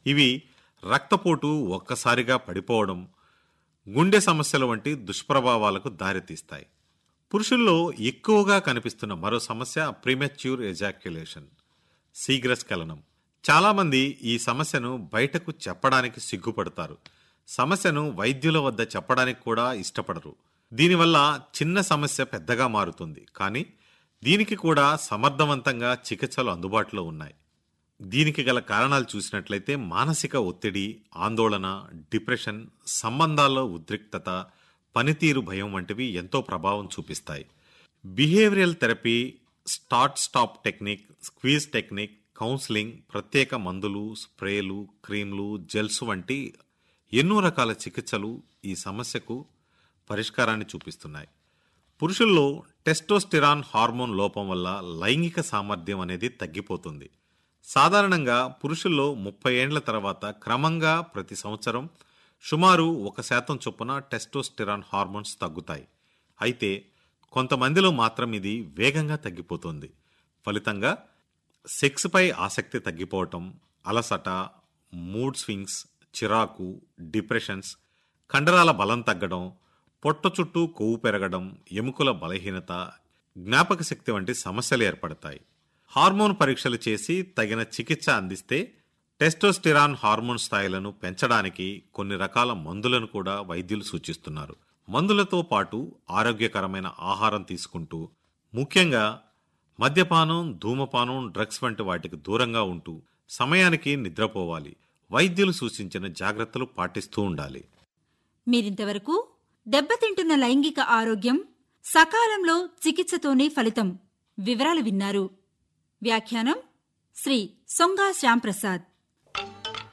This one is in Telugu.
ఇవి రక్తపోటు ఒక్కసారిగా పడిపోవడం గుండె సమస్యల వంటి దుష్ప్రభావాలకు దారితీస్తాయి పురుషుల్లో ఎక్కువగా కనిపిస్తున్న మరో సమస్య ప్రీమెచ్యూర్ ఎజాక్యులేషన్ శీఘ్రస్ఖలనం చాలామంది ఈ సమస్యను బయటకు చెప్పడానికి సిగ్గుపడతారు సమస్యను వైద్యుల వద్ద చెప్పడానికి కూడా ఇష్టపడరు దీనివల్ల చిన్న సమస్య పెద్దగా మారుతుంది కానీ దీనికి కూడా సమర్థవంతంగా చికిత్సలు అందుబాటులో ఉన్నాయి దీనికి గల కారణాలు చూసినట్లయితే మానసిక ఒత్తిడి ఆందోళన డిప్రెషన్ సంబంధాల్లో ఉద్రిక్తత పనితీరు భయం వంటివి ఎంతో ప్రభావం చూపిస్తాయి behavioural therapy start stop technique squeeze technique counselling ప్రత్యేక మందులు స్ప్రేలు క్రీమ్లు జెల్స్ వంటి ఎన్నో రకాల చికిత్సలు ఈ సమస్యకు పరిష్కారాన్ని చూపిస్తున్నాయి పురుషుల్లో టెస్టోస్టిరాన్ హార్మోన్ లోపం వల్ల లైంగిక సామర్థ్యం అనేది తగ్గిపోతుంది సాధారణంగా పురుషుల్లో ముప్పై ఏండ్ల తర్వాత క్రమంగా ప్రతి సంవత్సరం సుమారు ఒక శాతం చొప్పున టెస్టోస్టిరాన్ హార్మోన్స్ తగ్గుతాయి అయితే కొంతమందిలో మాత్రం ఇది వేగంగా తగ్గిపోతుంది ఫలితంగా సెక్స్పై ఆసక్తి తగ్గిపోవటం అలసట మూడ్ స్వింగ్స్ చిరాకు డిప్రెషన్స్ కండరాల బలం తగ్గడం పొట్ట చుట్టూ కొవ్వు పెరగడం ఎముకల బలహీనత జ్ఞాపక శక్తి వంటి సమస్యలు ఏర్పడతాయి హార్మోన్ పరీక్షలు చేసి తగిన చికిత్స అందిస్తే టెస్టోస్టిరాన్ హార్మోన్ స్థాయిలను పెంచడానికి కొన్ని రకాల మందులను కూడా వైద్యులు సూచిస్తున్నారు మందులతో పాటు ఆరోగ్యకరమైన ఆహారం తీసుకుంటూ ముఖ్యంగా మద్యపానం ధూమపానం డ్రగ్స్ వంటి వాటికి దూరంగా ఉంటూ సమయానికి నిద్రపోవాలి వైద్యులు సూచించిన జాగ్రత్తలు పాటిస్తూ ఉండాలి మీరింతవరకు దెబ్బతింటున్న లైంగిక ఆరోగ్యం సకాలంలో చికిత్సతోనే ఫలితం వివరాలు విన్నారు వ్యాఖ్యానం శ్రీ సొంగా శ్యాంప్రసాద్